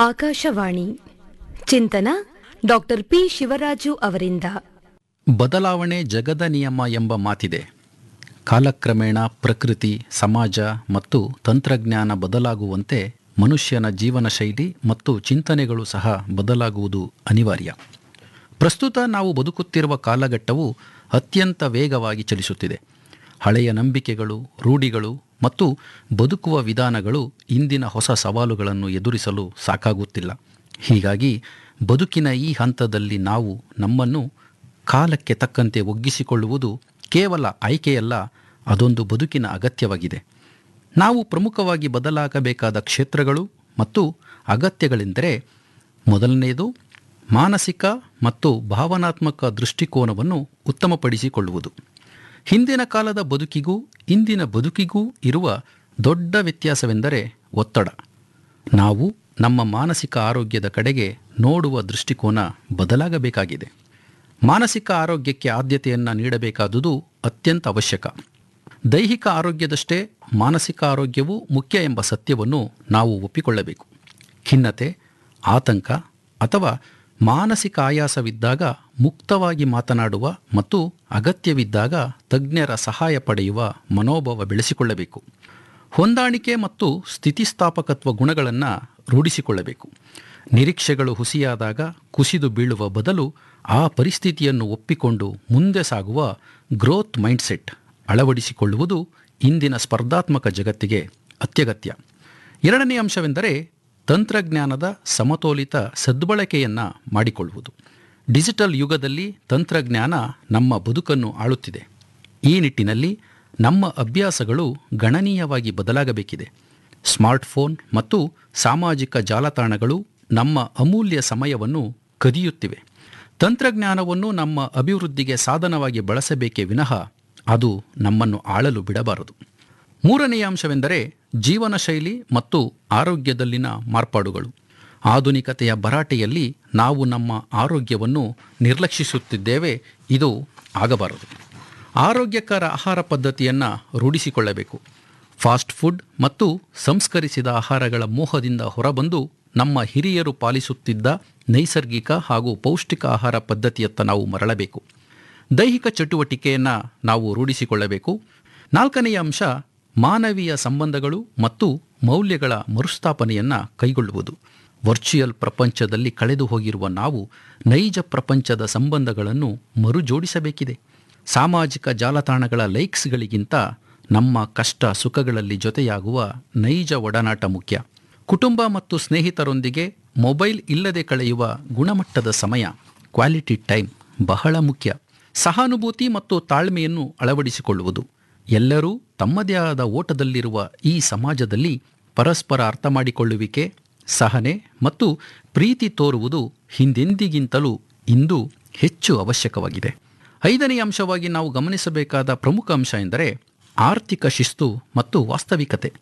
ಆಕಾಶವಾಣಿ ಚಿಂತನ doctor P Shivaraju ಅವರಿಂದ ಬದಲಾವಣೆ ಜಗದ ನಿಯಮ ಎಂಬ ಮಾತಿದೆ ಕಾಲಕ್ರಮೇಣ ಪ್ರಕೃತಿ ಸಮಾಜ ಮತ್ತು ತಂತ್ರಜ್ಞಾನ ಬದಲಾಗುವಂತೆ ಮನುಷ್ಯನ ಜೀವನ ಶೈಲಿ ಮತ್ತು ಚಿಂತನೆಗಳು ಸಹ ಬದಲಾಗುವುದು ಅನಿವಾರ್ಯ ಪ್ರಸ್ತುತ ನಾವು ಬದುಕುತ್ತಿರುವ ಕಾಲಘಟ್ಟವು ಅತ್ಯಂತ ವೇಗವಾಗಿ ಚಲಿಸುತ್ತಿದೆ ಹಳೆಯ ನಂಬಿಕೆಗಳು ರೂಢಿಗಳು ಮತ್ತು ಬದುಕುವ ವಿಧಾನಗಳು ಇಂದಿನ ಹೊಸ ಸವಾಲುಗಳನ್ನು ಎದುರಿಸಲು ಸಾಕಾಗುತ್ತಿಲ್ಲ ಹೀಗಾಗಿ ಬದುಕಿನ ಈ ಹಂತದಲ್ಲಿ ನಾವು ನಮ್ಮನ್ನು ಕಾಲಕ್ಕೆ ತಕ್ಕಂತೆ ಒಗ್ಗಿಸಿಕೊಳ್ಳುವುದು ಕೇವಲ ಆಯ್ಕೆಯಲ್ಲ ಅದೊಂದು ಬದುಕಿನ ಅಗತ್ಯವಾಗಿದೆ ನಾವು ಪ್ರಮುಖವಾಗಿ ಬದಲಾಗಬೇಕಾದ ಕ್ಷೇತ್ರಗಳು ಮತ್ತು ಅಗತ್ಯಗಳೆಂದರೆ ಮೊದಲನೆಯದು ಮಾನಸಿಕ ಮತ್ತು ಭಾವನಾತ್ಮಕ ದೃಷ್ಟಿಕೋನವನ್ನು ಉತ್ತಮಪಡಿಸಿಕೊಳ್ಳುವುದು ಹಿಂದಿನ ಕಾಲದ ಬದುಕಿಗೂ ಇಂದಿನ ಬದುಕಿಗೂ ಇರುವ ದೊಡ್ಡ ವ್ಯತ್ಯಾಸವೆಂದರೆ ಒತ್ತಡ ನಾವು ನಮ್ಮ ಮಾನಸಿಕ ಆರೋಗ್ಯದ ಕಡೆಗೆ ನೋಡುವ ದೃಷ್ಟಿಕೋನ ಬದಲಾಗಬೇಕಾಗಿದೆ ಮಾನಸಿಕ ಆರೋಗ್ಯಕ್ಕೆ ಆದ್ಯತೆಯನ್ನು ನೀಡಬೇಕಾದುದು ಅತ್ಯಂತ ಅವಶ್ಯಕ ದೈಹಿಕ ಆರೋಗ್ಯದಷ್ಟೇ ಮಾನಸಿಕ ಆರೋಗ್ಯವೂ ಮುಖ್ಯ ಎಂಬ ಸತ್ಯವನ್ನು ನಾವು ಒಪ್ಪಿಕೊಳ್ಳಬೇಕು ಖಿನ್ನತೆ ಆತಂಕ ಅಥವಾ ಮಾನಸಿಕ ಆಯಾಸವಿದ್ದಾಗ ಮುಕ್ತವಾಗಿ ಮಾತನಾಡುವ ಮತ್ತು ಅಗತ್ಯವಿದ್ದಾಗ ತಜ್ಞರ ಸಹಾಯ ಪಡೆಯುವ ಮನೋಭಾವ ಬೆಳೆಸಿಕೊಳ್ಳಬೇಕು ಹೊಂದಾಣಿಕೆ ಮತ್ತು ಸ್ಥಿತಿಸ್ಥಾಪಕತ್ವ ಗುಣಗಳನ್ನು ರೂಢಿಸಿಕೊಳ್ಳಬೇಕು ನಿರೀಕ್ಷೆಗಳು ಹುಸಿಯಾದಾಗ ಕುಸಿದು ಬೀಳುವ ಬದಲು ಆ ಪರಿಸ್ಥಿತಿಯನ್ನು ಒಪ್ಪಿಕೊಂಡು ಮುಂದೆ ಸಾಗುವ ಗ್ರೋತ್ ಮೈಂಡ್ಸೆಟ್ ಅಳವಡಿಸಿಕೊಳ್ಳುವುದು ಇಂದಿನ ಸ್ಪರ್ಧಾತ್ಮಕ ಜಗತ್ತಿಗೆ ಅತ್ಯಗತ್ಯ ಎರಡನೇ ಅಂಶವೆಂದರೆ ತಂತ್ರಜ್ಞಾನದ ಸಮತೋಲಿತ ಸದ್ಬಳಕೆಯನ್ನು ಮಾಡಿಕೊಳ್ಳುವುದು ಡಿಜಿಟಲ್ ಯುಗದಲ್ಲಿ ತಂತ್ರಜ್ಞಾನ ನಮ್ಮ ಬದುಕನ್ನು ಆಳುತ್ತಿದೆ ಈ ನಿಟ್ಟಿನಲ್ಲಿ ನಮ್ಮ ಅಭ್ಯಾಸಗಳು ಗಣನೀಯವಾಗಿ ಬದಲಾಗಬೇಕಿದೆ ಸ್ಮಾರ್ಟ್ಫೋನ್ ಮತ್ತು ಸಾಮಾಜಿಕ ಜಾಲತಾಣಗಳು ನಮ್ಮ ಅಮೂಲ್ಯ ಸಮಯವನ್ನು ಕದಿಯುತ್ತಿವೆ ತಂತ್ರಜ್ಞಾನವನ್ನು ನಮ್ಮ ಅಭಿವೃದ್ಧಿಗೆ ಸಾಧನವಾಗಿ ಬಳಸಬೇಕೇ ವಿನಃ ಅದು ನಮ್ಮನ್ನು ಆಳಲು ಬಿಡಬಾರದು ಮೂರನೆಯ ಅಂಶವೆಂದರೆ ಜೀವನ ಶೈಲಿ ಮತ್ತು ಆರೋಗ್ಯದಲ್ಲಿನ ಮಾರ್ಪಾಡುಗಳು ಆಧುನಿಕತೆಯ ಭರಾಟೆಯಲ್ಲಿ ನಾವು ನಮ್ಮ ಆರೋಗ್ಯವನ್ನು ನಿರ್ಲಕ್ಷಿಸುತ್ತಿದ್ದೇವೆ ಇದು ಆಗಬಾರದು ಆರೋಗ್ಯಕರ ಆಹಾರ ಪದ್ಧತಿಯನ್ನು ರೂಢಿಸಿಕೊಳ್ಳಬೇಕು ಫಾಸ್ಟ್ ಫುಡ್ ಮತ್ತು ಸಂಸ್ಕರಿಸಿದ ಆಹಾರಗಳ ಮೋಹದಿಂದ ಹೊರಬಂದು ನಮ್ಮ ಹಿರಿಯರು ಪಾಲಿಸುತ್ತಿದ್ದ ನೈಸರ್ಗಿಕ ಹಾಗೂ ಪೌಷ್ಟಿಕ ಆಹಾರ ಪದ್ಧತಿಯತ್ತ ನಾವು ಮರಳಬೇಕು ದೈಹಿಕ ಚಟುವಟಿಕೆಯನ್ನು ನಾವು ರೂಢಿಸಿಕೊಳ್ಳಬೇಕು ನಾಲ್ಕನೆಯ ಅಂಶ ಮಾನವೀಯ ಸಂಬಂಧಗಳು ಮತ್ತು ಮೌಲ್ಯಗಳ ಮರುಸ್ಥಾಪನೆಯನ್ನು ಕೈಗೊಳ್ಳುವುದು ವರ್ಚುಯಲ್ ಪ್ರಪಂಚದಲ್ಲಿ ಕಳೆದು ಹೋಗಿರುವ ನಾವು ನೈಜ ಪ್ರಪಂಚದ ಸಂಬಂಧಗಳನ್ನು ಮರುಜೋಡಿಸಬೇಕಿದೆ ಸಾಮಾಜಿಕ ಜಾಲತಾಣಗಳ ಲೈಕ್ಸ್ಗಳಿಗಿಂತ ನಮ್ಮ ಕಷ್ಟ ಸುಖಗಳಲ್ಲಿ ಜೊತೆಯಾಗುವ ನೈಜ ಒಡನಾಟ ಮುಖ್ಯ ಕುಟುಂಬ ಮತ್ತು ಸ್ನೇಹಿತರೊಂದಿಗೆ ಮೊಬೈಲ್ ಇಲ್ಲದೆ ಕಳೆಯುವ ಗುಣಮಟ್ಟದ ಸಮಯ ಕ್ವಾಲಿಟಿ ಟೈಮ್ ಬಹಳ ಮುಖ್ಯ ಸಹಾನುಭೂತಿ ಮತ್ತು ತಾಳ್ಮೆಯನ್ನು ಅಳವಡಿಸಿಕೊಳ್ಳುವುದು ಎಲ್ಲರೂ ತಮ್ಮದೇ ಆದ ಓಟದಲ್ಲಿರುವ ಈ ಸಮಾಜದಲ್ಲಿ ಪರಸ್ಪರ ಅರ್ಥ ಮಾಡಿಕೊಳ್ಳುವಿಕೆ ಸಹನೆ ಮತ್ತು ಪ್ರೀತಿ ತೋರುವುದು ಹಿಂದೆಂದಿಗಿಂತಲೂ ಇಂದು ಹೆಚ್ಚು ಅವಶ್ಯಕವಾಗಿದೆ ಐದನೇ ಅಂಶವಾಗಿ ನಾವು ಗಮನಿಸಬೇಕಾದ ಪ್ರಮುಖ ಅಂಶ ಎಂದರೆ ಆರ್ಥಿಕ ಶಿಸ್ತು ಮತ್ತು ವಾಸ್ತವಿಕತೆ